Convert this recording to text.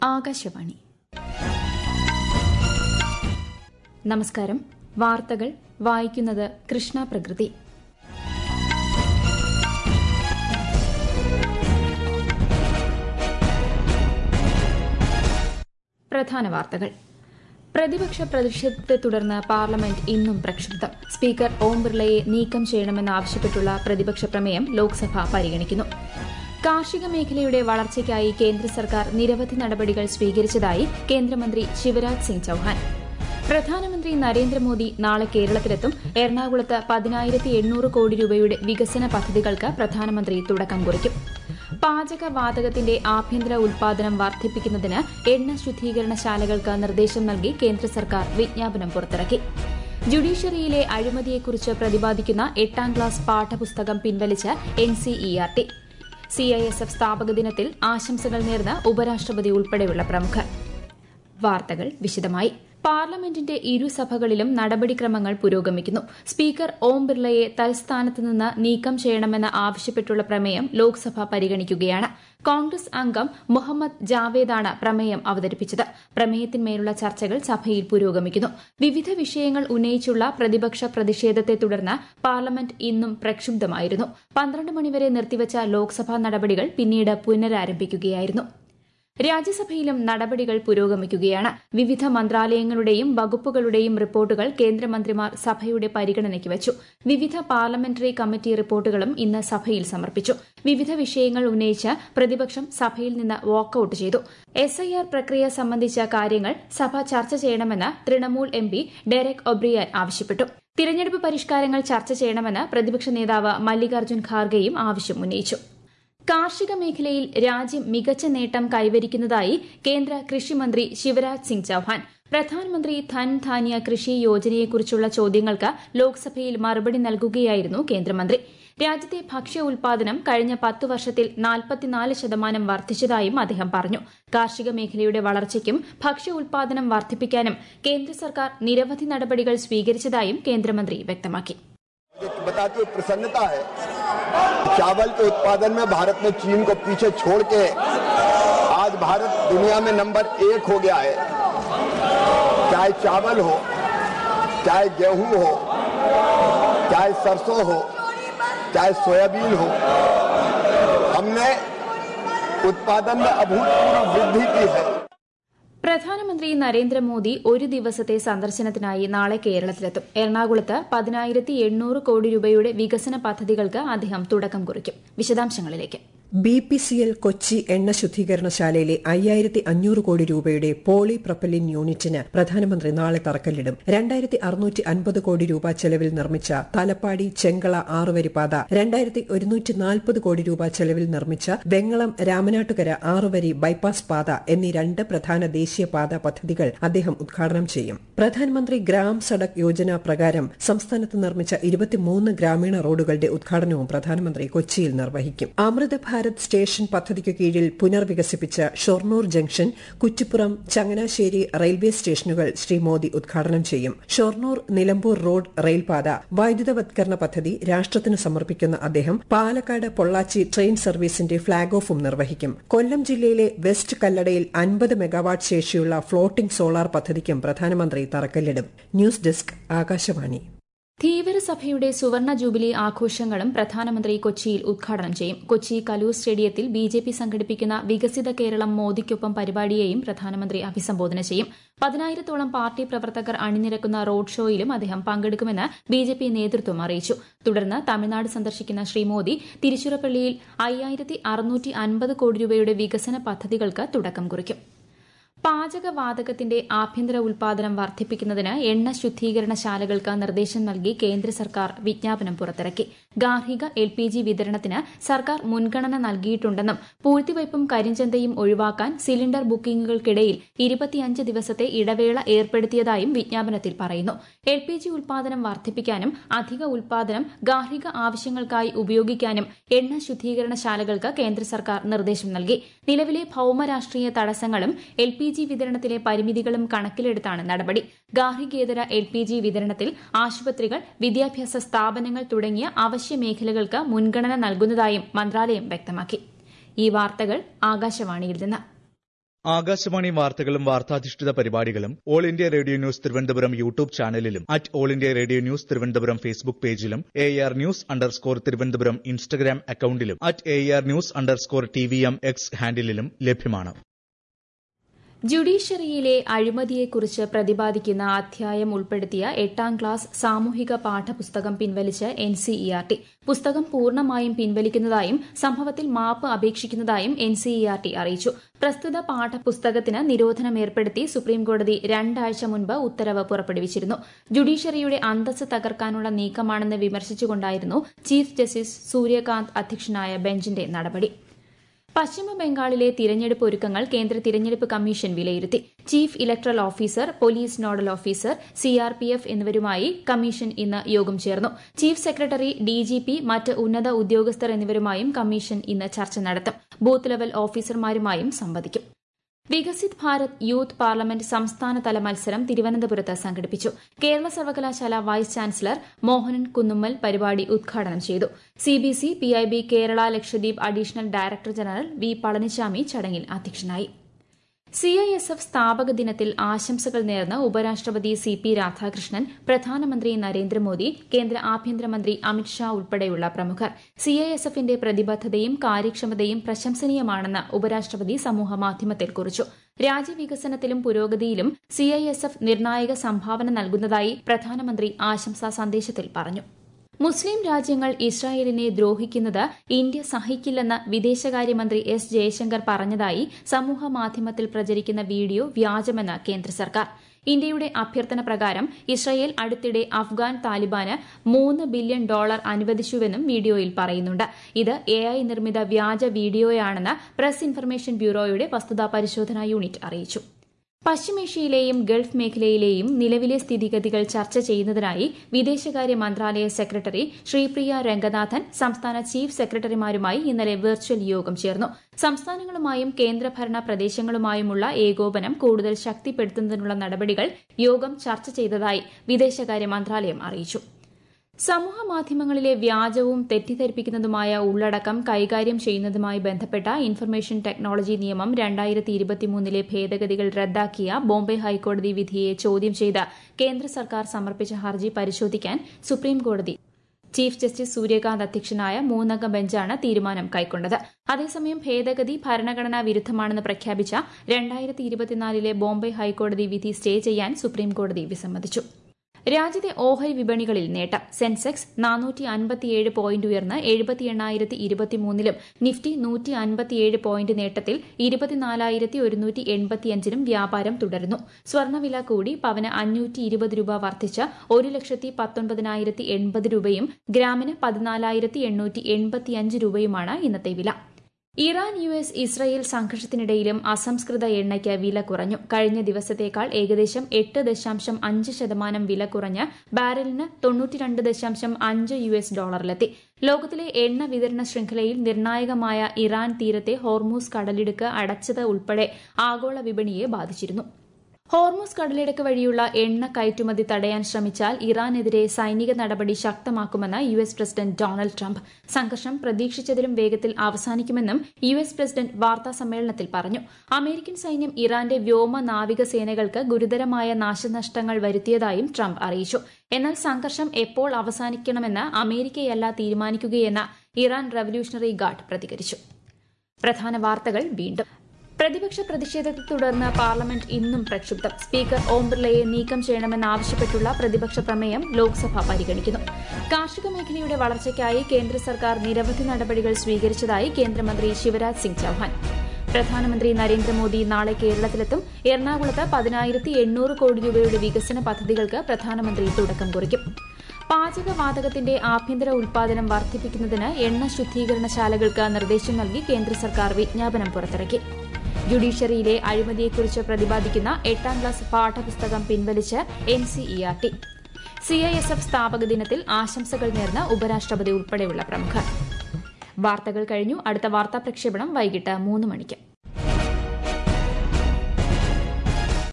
ആകാശവാണി നമസ്കാരം വാർത്തകൾ വായിക്കുന്നത് കൃഷ്ണ പ്രകൃതി പ്രധാന വാർത്തകൾ പ്രതിപക്ഷ പ്രതിഷേധത്തെ തുടർന്ന് പാർലമെന്റ് ഇന്നും പ്രക്ഷുബ്ധം സ്പീക്കർ ഓം ബിർളയെ നീക്കം ചെയ്യണമെന്നാവശ്യപ്പെട്ടുള്ള പ്രതിപക്ഷ പ്രമേയം ലോക്സഭ പരിഗണിക്കുന്നു കാർഷിക മേഖലയുടെ വളർച്ചയ്ക്കായി കേന്ദ്ര സർക്കാർ നിരവധി നടപടികൾ സ്വീകരിച്ചതായി കേന്ദ്രമന്ത്രി ശിവരാജ് സിംഗ് ചൌഹാൻ പ്രധാനമന്ത്രി നരേന്ദ്രമോദി നാളെ കേരളത്തിലെത്തും എറണാകുളത്ത് പതിനായിരത്തി എണ്ണൂറ് കോടി രൂപയുടെ വികസന പദ്ധതികൾക്ക് പ്രധാനമന്ത്രി തുടക്കം കുറിക്കും പാചകവാതകത്തിന്റെ ആഭ്യന്തര ഉൽപാദനം വർദ്ധിപ്പിക്കുന്നതിന് എണ്ണ ശുദ്ധീകരണശാലകൾക്ക് നിർദ്ദേശം നൽകി കേന്ദ്ര സർക്കാർ വിജ്ഞാപനം പുറത്തിറക്കി ജുഡീഷ്യറിയിലെ അഴിമതിയെക്കുറിച്ച് പ്രതിപാദിക്കുന്ന എട്ടാം ക്ലാസ് പാഠപുസ്തകം പിൻവലിച്ച് എൻസിഇആർടി സിഐഎസ്എഫ് സ്ഥാപക ദിനത്തിൽ ആശംസകൾ നേർന്ന് ഉപരാഷ്ട്രപതി ഉൾപ്പെടെയുള്ള പ്രമുഖർ വാർത്തകൾ വിശദമായി പാർലമെന്റിന്റെ ഇരുസഭകളിലും നടപടിക്രമങ്ങൾ പുരോഗമിക്കുന്നു സ്പീക്കർ ഓം ബിർളയെ തൽസ്ഥാനത്ത് നിന്ന് നീക്കം ചെയ്യണമെന്ന് ആവശ്യപ്പെട്ടുള്ള പ്രമേയം ലോക്സഭ പരിഗണിക്കുകയാണ് കോൺഗ്രസ് അംഗം മുഹമ്മദ് ജാവേദാണ് പ്രമേയം അവതരിപ്പിച്ചത് പ്രമേയത്തിന്മേലുള്ള ചർച്ചകൾ സഭയിൽ പുരോഗമിക്കുന്നു വിവിധ വിഷയങ്ങൾ ഉന്നയിച്ചുള്ള പ്രതിപക്ഷ പ്രതിഷേധത്തെ തുടർന്ന് പാർലമെന്റ് ഇന്നും പ്രക്ഷുബ്ധമായിരുന്നു പന്ത്രണ്ട് മണിവരെ നിർത്തിവച്ച ലോക്സഭാ നടപടികൾ പിന്നീട് പുനരാരംഭിക്കുകയായിരുന്നു രാജ്യസഭയിലും നടപടികൾ പുരോഗമിക്കുകയാണ് വിവിധ മന്ത്രാലയങ്ങളുടെയും വകുപ്പുകളുടെയും റിപ്പോർട്ടുകൾ കേന്ദ്രമന്ത്രിമാർ സഭയുടെ പരിഗണനയ്ക്ക് വച്ചു വിവിധ പാർലമെന്ററി കമ്മിറ്റി റിപ്പോർട്ടുകളും ഇന്ന് സഭയിൽ സമർപ്പിച്ചു വിവിധ വിഷയങ്ങൾ ഉന്നയിച്ച് പ്രതിപക്ഷം സഭയിൽ നിന്ന് വാക്കൌട്ട് ചെയ്തു എസ്ഐആർ പ്രക്രിയ സംബന്ധിച്ച കാര്യങ്ങൾ സഭ ചർച്ച ചെയ്യണമെന്ന് Trinamool M P Derek O'Brien ആവശ്യപ്പെട്ടു തിരഞ്ഞെടുപ്പ് പരിഷ്കാരങ്ങൾ ചർച്ച ചെയ്യണമെന്ന് പ്രതിപക്ഷ നേതാവ് മല്ലികാർജ്ജുൻ ഖാർഗെയും ആവശ്യം ഉന്നയിച്ചു കാർഷിക മേഖലയിൽ രാജ്യം മികച്ച നേട്ടം കൈവരിക്കുന്നതായി കേന്ദ്ര കൃഷിമന്ത്രി ശിവരാജ് സിംഗ് ചൌഹാൻ പ്രധാനമന്ത്രി ധൻ ധാന്യ കൃഷി യോജനയെക്കുറിച്ചുള്ള ചോദ്യങ്ങൾക്ക് ലോക്സഭയിൽ മറുപടി നൽകുകയായിരുന്നു കേന്ദ്രമന്ത്രി രാജ്യത്തെ ഭക്ഷ്യ ഉൽപാദനം കഴിഞ്ഞ പത്ത് വർഷത്തിൽ നാൽപ്പത്തിനാല് ശതമാനം വർദ്ധിച്ചതായും അദ്ദേഹം പറഞ്ഞു കാർഷിക മേഖലയുടെ വളർച്ചയ്ക്കും ഭക്ഷ്യ ഉൽപാദനം വർദ്ധിപ്പിക്കാനും കേന്ദ്ര സർക്കാർ നിരവധി നടപടികൾ സ്വീകരിച്ചതായും കേന്ദ്രമന്ത്രി വ്യക്തമാക്കി बताते हुए प्रसन्नता है चावल के उत्पादन में भारत ने चीन को पीछे छोड़ के आज भारत दुनिया में नंबर एक हो गया है चाहे चावल हो चाहे गेहूं हो चाहे सरसों हो चाहे सोयाबीन हो हमने उत्पादन में अभूतपूर्व वृद्धि की है പ്രധാനമന്ത്രി നരേന്ദ്രമോദി ഒരു ദിവസത്തെ സന്ദർശനത്തിനായി നാളെ കേരളത്തിലെത്തും എറണാകുളത്ത് പതിനായിരത്തി എണ്ണൂറ് കോടി രൂപയുടെ വികസന പദ്ധതികൾക്ക് അദ്ദേഹം തുടക്കം കുറിക്കും വിശദാംശങ്ങളിലേക്ക് B P C L Kochi എണ്ണ ശുദ്ധീകരണശാലയിലെ അയ്യായിരത്തി അഞ്ഞൂറ് കോടി രൂപയുടെ പോളി പ്രൊപ്പലിൻ യൂണിറ്റിന് പ്രധാനമന്ത്രി നാളെ തറക്കല്ലിടും രണ്ടായിരത്തി അറുന്നൂറ്റി അൻപത് കോടി രൂപ ചെലവിൽ നിർമ്മിച്ച തലപ്പാടി ചെങ്കള ആറുവരിപ്പാത രണ്ടായിരത്തി ഒരുന്നൂറ്റി നാൽപ്പത് കോടി രൂപ ചെലവിൽ നിർമ്മിച്ച വെങ്ങളം രാമനാട്ടുകര ആറുവരി ബൈപ്പാസ് പാത എന്നീ രണ്ട് പ്രധാന ദേശീയപാത പദ്ധതികൾ അദ്ദേഹം ഉദ്ഘാടനം ചെയ്യും പ്രധാനമന്ത്രി ഗ്രാം സഡക് യോജന പ്രകാരം സംസ്ഥാനത്ത് നിർമ്മിച്ച ഇരുപത്തിമൂന്ന് ഗ്രാമീണ റോഡുകളുടെ ഉദ്ഘാടനവും പ്രധാനമന്ത്രി കൊച്ചിയിൽ നിർവഹിക്കും അമൃത ഭാരത് സ്റ്റേഷൻ പദ്ധതിക്കു കീഴിൽ പുനർവികസിപ്പിച്ച ഷൊർണൂർ ജംഗ്ഷൻ കുറ്റിപ്പുറം ചങ്ങനാശ്ശേരി റെയിൽവേ സ്റ്റേഷനുകൾ ശ്രീ മോദി ഉദ്ഘാടനം ചെയ്യും ഷൊർണൂർ നിലമ്പൂർ റോഡ് റെയിൽപാത വൈദ്യുതവത്കരണ പദ്ധതി രാഷ്ട്രത്തിന് സമർപ്പിക്കുന്ന അദ്ദേഹം പാലക്കാട് പൊള്ളാച്ചി ട്രെയിൻ സർവീസിന്റെ ഫ്ളാഗ് ഓഫും നിർവഹിക്കും കൊല്ലം ജില്ലയിലെ വെസ്റ്റ് കല്ലടയിൽ അൻപത് മെഗാവാട്ട് ശേഷിയുള്ള ഫ്ളോട്ടിംഗ് സോളാർ പദ്ധതിക്കും പ്രധാനമന്ത്രി തറക്കല്ലിടും ന്യൂസ് ഡെസ്ക് ആകാശവാണി ധീവരസഭയുടെ സുവർണ ജൂബിലി ആഘോഷങ്ങളും പ്രധാനമന്ത്രി കൊച്ചിയിൽ ഉദ്ഘാടനം ചെയ്യും കൊച്ചി കലൂർ സ്റ്റേഡിയത്തിൽ ബി ജെ പി സംഘടിപ്പിക്കുന്ന വികസിത കേരളം മോദിക്കൊപ്പം പരിപാടിയെയും പ്രധാനമന്ത്രി അഭിസംബോധന ചെയ്യും പതിനായിരത്തോളം പാർട്ടി പ്രവർത്തകർ അണിനിരക്കുന്ന റോഡ് ഷോയിലും അദ്ദേഹം പങ്കെടുക്കുമെന്ന് ബി ജെ പി നേതൃത്വം അറിയിച്ചു തുടർന്ന് തമിഴ്നാട് സന്ദർശിക്കുന്ന ശ്രീ മോദി തിരുച്ചിറപ്പള്ളിയിൽ അയ്യായിരത്തി അറുന്നൂറ്റി അൻപത് കോടി രൂപയുടെ വികസന പദ്ധതികൾക്ക് തുടക്കം കുറിക്കും പാചകവാതകത്തിന്റെ ആഭ്യന്തര ഉൽപാദനം വർദ്ധിപ്പിക്കുന്നതിന് എണ്ണ ശുദ്ധീകരണശാലകൾക്ക് നിർദ്ദേശം നൽകി കേന്ദ്ര സർക്കാർ വിജ്ഞാപനം പുറത്തിറക്കി ഗാർഹിക എൽ പി ജി വിതരണത്തിന് സർക്കാർ മുൻഗണന നൽകിയിട്ടുണ്ടെന്നും പൂഴ്ത്തിവയ്പും കരിഞ്ചന്തയും ഒഴിവാക്കാൻ സിലിണ്ടർ ബുക്കിംഗുകൾക്കിടയിൽ ഇരുപത്തിയഞ്ച് ദിവസത്തെ ഇടവേള ഏർപ്പെടുത്തിയതായും വിജ്ഞാപനത്തിൽ പറയുന്നു എൽ പി ജി ഉൽപാദനം വർദ്ധിപ്പിക്കാനും അധിക ഉൽപാദനം ഗാർഹിക ആവശ്യങ്ങൾക്കായി ഉപയോഗിക്കാനും എണ്ണ ശുദ്ധീകരണശാലകൾക്ക് കേന്ദ്ര സർക്കാർ നിർദ്ദേശം നൽകി നിലവിലെ ഭൌമരാഷ്ട്രീയ തടസ്സങ്ങളും എൽ പി ജി വിതരണത്തിലെ പരിമിതികളും കണക്കിലെടുത്താണ് നടപടി ഗാർഹികേതര എൽ പി ജി വിതരണത്തിൽ ആശുപത്രികൾ വിദ്യാഭ്യാസ സ്ഥാപനങ്ങൾ തുടങ്ങിയ അവശ്യ മേഖലകൾക്ക് മുൻഗണന നൽകുന്നതായും മന്ത്രാലയം വ്യക്തമാക്കി ഈ വാർത്തകൾ ആകാശവാണിയിൽ നിന്ന് ആകാശവാണി വാർത്തകളും വാർത്താധിഷ്ഠിത പരിപാടികളും all India radio news Thiruvananthapuram YouTube ചാനലിലും at all India radio news Thiruvananthapuram Facebook പേജിലും A R news underscore Thiruvananthapuram Instagram അക്കൌണ്ടിലും at A R news underscore T V M X ഹാൻഡിലും ലഭ്യമാണ് ജുഡീഷ്യറിയിലെ അഴിമതിയെക്കുറിച്ച് പ്രതിപാദിക്കുന്ന അധ്യായം ഉൾപ്പെടുത്തിയ എട്ടാം ക്ലാസ് സാമൂഹിക പാഠപുസ്തകം പിൻവലിച്ച് എൻസിഇആർടി പുസ്തകം പൂർണ്ണമായും പിൻവലിക്കുന്നതായും സംഭവത്തിൽ മാപ്പ് അപേക്ഷിക്കുന്നതായും എൻസിഇആർടി അറിയിച്ചു പ്രസ്തുത പാഠപുസ്തകത്തിന് നിരോധനം ഏർപ്പെടുത്തി സുപ്രീംകോടതി രണ്ടാഴ്ച മുൻപ് ഉത്തരവ് പുറപ്പെടുവിച്ചിരുന്നു ജുഡീഷ്യറിയുടെ അന്തസ് തകർക്കാനുള്ള നീക്കമാണെന്ന് വിമർശിച്ചുകൊണ്ടായിരുന്നു ചീഫ് ജസ്റ്റിസ് സൂര്യകാന്ത് അധ്യക്ഷനായ ബെഞ്ചിന്റെ നടപടി പശ്ചിമ ബംഗാളിലെ തിരഞ്ഞെടുപ്പ് ഒരുക്കങ്ങൾ കേന്ദ്ര തിരഞ്ഞെടുപ്പ് കമ്മീഷൻ വിലയിരുത്തി chief electoral officer police nodal officer CRPF എന്നിവരുമായി കമ്മീഷൻ ഇന്ന് യോഗം ചേർന്നു ചീഫ് സെക്രട്ടറി ഡിജിപി മറ്റ് ഉന്നത ഉദ്യോഗസ്ഥർ എന്നിവരുമായും കമ്മീഷൻ ഇന്ന് ചർച്ച നടത്തും ബൂത്ത് ലെവൽ ഓഫീസർമാരുമായും സംവദിക്കും വികസിത് ഭാരത് യൂത്ത് പാർലമെന്റ് സംസ്ഥാനതല മത്സരം തിരുവനന്തപുരത്ത് സംഘടിപ്പിച്ചു കേരള സർവകലാശാല വൈസ് ചാൻസലർ മോഹനൻ കുന്നുമ്മൽ പരിപാടി ഉദ്ഘാടനം ചെയ്തു CBC PIB Kerala Lakshadweep additional director general V Palaniswami ചടങ്ങിൽ അധ്യക്ഷനായി സിഐഎസ്എഫ് സ്ഥാപക ദിനത്തിൽ ആശംസകൾ നേർന്ന് ഉപരാഷ്ട്രപതി സി പി രാധാകൃഷ്ണൻ പ്രധാനമന്ത്രി നരേന്ദ്രമോദി കേന്ദ്ര ആഭ്യന്തരമന്ത്രി അമിത്ഷാ ഉൾപ്പെടെയുള്ള പ്രമുഖർ സിഐഎസ്എഫിന്റെ പ്രതിബദ്ധതയും കാര്യക്ഷമതയും പ്രശംസനീയമാണെന്ന് ഉപരാഷ്ട്രപതി സമൂഹമാധ്യമത്തിൽ കുറിച്ചു രാജ്യവികസനത്തിലും പുരോഗതിയിലും സിഐഎസ്എഫ് നിർണായക സംഭാവന നൽകുന്നതായി പ്രധാനമന്ത്രി ആശംസാ സന്ദേശത്തിൽ പറഞ്ഞു മുസ്ലിം രാജ്യങ്ങൾ ഇസ്രായേലിനെ ദ്രോഹിക്കുന്നത് ഇന്ത്യ സഹിക്കില്ലെന്ന് വിദേശകാര്യമന്ത്രി എസ് ജയശങ്കർ പറഞ്ഞതായി സമൂഹമാധ്യമത്തിൽ പ്രചരിക്കുന്ന വീഡിയോ വ്യാജമെന്ന് കേന്ദ്ര സർക്കാർ ഇന്ത്യയുടെ അഭ്യർത്ഥന പ്രകാരം ഇസ്രായേൽ അടുത്തിടെ അഫ്ഗാൻ താലിബാന് മൂന്ന് ബില്യൺ ഡോളർ അനുവദിച്ചുവെന്നും വീഡിയോയിൽ പറയുന്നുണ്ട് ഇത് എ ഐ നിർമ്മിത വ്യാജ വീഡിയോയാണെന്ന് പ്രസ് ഇൻഫർമേഷൻ ബ്യൂറോയുടെ വസ്തുതാ പരിശോധനാ യൂണിറ്റ് അറിയിച്ചു പശ്ചിമേഷ്യയിലെയും ഗൾഫ് മേഖലയിലെയും നിലവിലെ സ്ഥിതിഗതികൾ ചർച്ച ചെയ്യുന്നതിനായി വിദേശകാര്യ മന്ത്രാലയ സെക്രട്ടറി ശ്രീപ്രിയ രംഗനാഥൻ സംസ്ഥാന ചീഫ് സെക്രട്ടറിമാരുമായി ഇന്നലെ വെർച്വൽ യോഗം ചേർന്നു സംസ്ഥാനങ്ങളുമായും കേന്ദ്രഭരണ പ്രദേശങ്ങളുമായുമുള്ള ഏകോപനം കൂടുതൽ ശക്തിപ്പെടുത്തുന്നതിനുള്ള നടപടികൾ യോഗം ചർച്ച ചെയ്തതായി വിദേശകാര്യ മന്ത്രാലയം അറിയിച്ചു സമൂഹ മാധ്യമങ്ങളിലെ വ്യാജവും തെറ്റിദ്ധരിപ്പിക്കുന്നതുമായ ഉള്ളടക്കം കൈകാര്യം ചെയ്യുന്നതുമായി ബന്ധപ്പെട്ട ഇൻഫർമേഷൻ ടെക്നോളജി നിയമം രണ്ടായിരത്തി ഇരുപത്തിമൂന്നിലെ ഭേദഗതികൾ റദ്ദാക്കിയ ബോംബെ ഹൈക്കോടതി വിധിയെ ചോദ്യം ചെയ്ത് കേന്ദ്ര സർക്കാർ സമർപ്പിച്ച ഹർജി പരിശോധിക്കാൻ സുപ്രീംകോടതി ചീഫ് ജസ്റ്റിസ് സൂര്യകാന്ത് അധ്യക്ഷനായ മൂന്നംഗ ബെഞ്ചാണ് തീരുമാനം കൈക്കൊണ്ടത് അതേസമയം ഭേദഗതി ഭരണഘടനാ വിരുദ്ധമാണെന്ന് പ്രഖ്യാപിച്ച രണ്ടായിരത്തി ഇരുപത്തിനാലിലെ ബോംബെ ഹൈക്കോടതി വിധി സ്റ്റേ ചെയ്യാൻ സുപ്രീംകോടതി വിസമ്മതിച്ചു രാജ്യത്തെ ഓഹരി വിപണികളിൽ നേട്ടം സെൻസെക്സ് നാനൂറ്റി അൻപത്തിയേഴ് പോയിന്റ് ഉയർന്ന് എഴുപത്തി എണ്ണായിരത്തി ഇരുപത്തിമൂന്നിലും നിഫ്റ്റി നൂറ്റി അൻപത്തിയേഴ് പോയിന്റ് നേട്ടത്തിൽ ഇരുപത്തിനാലായിരത്തി ഒരുന്നൂറ്റി എൺപത്തിയഞ്ചിലും വ്യാപാരം തുടരുന്നു സ്വർണ്ണവില കൂടി പവന് അഞ്ഞൂറ്റി ഇരുപത് രൂപ വർദ്ധിച്ച് ഒരു ലക്ഷത്തി പത്തൊൻപതിനായിരത്തി എൺപത് രൂപയും ഗ്രാമിന് പതിനാലായിരത്തി എണ്ണൂറ്റി എൺപത്തിയഞ്ച് രൂപയുമാണ് ഇന്നത്തെ വില ഇറാൻ യു എസ് ഇസ്രയേൽ സംഘർഷത്തിനിടയിലും അസംസ്കൃത എണ്ണയ്ക്ക് വില കുറഞ്ഞു കഴിഞ്ഞ ദിവസത്തേക്കാൾ ഏകദേശം എട്ട് ദശാംശം അഞ്ച് ശതമാനം വില കുറഞ്ഞ് ബാരലിന് തൊണ്ണൂറ്റിരണ്ട് ദശാംശം അഞ്ച് യു എസ് ഡോളറിലെത്തി ലോകത്തിലെ എണ്ണ വിതരണ ശൃംഖലയിൽ നിർണായകമായ ഇറാൻ തീരത്തെ ഹോർമൂസ് കടലിടുക്ക് അടച്ചത് ഉൾപ്പെടെ ആഗോള വിപണിയെ ബാധിച്ചിരുന്നു ഹോർമൂസ് കടലിടുക്ക് വഴിയുള്ള എണ്ണ കയറ്റുമതി തടയാൻ ശ്രമിച്ചാൽ ഇറാനെതിരെ സൈനിക നടപടി ശക്തമാക്കുമെന്ന് U S president Donald Trump സംഘർഷം പ്രതീക്ഷിച്ചതിലും വേഗത്തിൽ അവസാനിക്കുമെന്നും യു എസ് പ്രസിഡന്റ് വാർത്താ സമ്മേളനത്തിൽ പറഞ്ഞു അമേരിക്കൻ സൈന്യം ഇറാന്റെ വ്യോമ നാവിക സേനകൾക്ക് ഗുരുതരമായ നാശനഷ്ടങ്ങൾ വരുത്തിയതായും ട്രംപ് അറിയിച്ചു എന്നാൽ സംഘർഷം എപ്പോൾ അവസാനിക്കണമെന്ന് അമേരിക്കയല്ല തീരുമാനിക്കുകയെന്ന് ഇറാൻ റവല്യൂഷണറി ഗാർഡ് പ്രതികരിച്ചു പ്രധാന വാർത്തകൾ വീണ്ടും പ്രതിപക്ഷ പ്രതിഷേധത്തെ തുടർന്ന് പാർലമെന്റ് ഇന്നും പ്രക്ഷുബ്ധം സ്പീക്കർ ഓം ബിർളയെ നീക്കം ചെയ്യണമെന്നാവശ്യപ്പെട്ടുള്ള പ്രതിപക്ഷ പ്രമേയം ലോക്സഭ പരിഗണിക്കുന്നു കാർഷിക മേഖലയുടെ വളർച്ചയ്ക്കായി കേന്ദ്ര സർക്കാർ നിരവധി നടപടികൾ സ്വീകരിച്ചതായി കേന്ദ്രമന്ത്രി ശിവരാജ് സിംഗ് ചൌഹാൻ പ്രധാനമന്ത്രി നരേന്ദ്രമോദി നാളെ കേരളത്തിലെത്തും എറണാകുളത്ത് പതിനായിരത്തി എണ്ണൂറ് കോടി രൂപയുടെ വികസന പദ്ധതികൾക്ക് പ്രധാനമന്ത്രി തുടക്കം കുറിക്കും പാചകവാതകത്തിന്റെ ആഭ്യന്തര ഉൽപാദനം വർദ്ധിപ്പിക്കുന്നതിന് എണ്ണ ശുദ്ധീകരണശാലകൾക്ക് നിർദ്ദേശം നൽകി കേന്ദ്ര സർക്കാർ വിജ്ഞാപനം പുറത്തിറക്കി ജുഡീഷ്യറിയിലെ അഴിമതിയെക്കുറിച്ച് പ്രതിപാദിക്കുന്ന എട്ടാം ക്ലാസ് പാഠപുസ്തകം പിൻവലിച്ച് എൻസിഇആർടി സിഐഎസ്എഫ് സ്ഥാപക ദിനത്തിൽ ആശംസകൾ നേർന്ന ഉപരാഷ്ട്രപതി ഉൾപ്പെടെയുള്ള പ്രമുഖർ വാർത്തകൾ കഴിഞ്ഞു അടുത്ത വാർത്താ പ്രക്ഷേപണം വൈകിട്ട് മൂന്ന് മണിക്ക്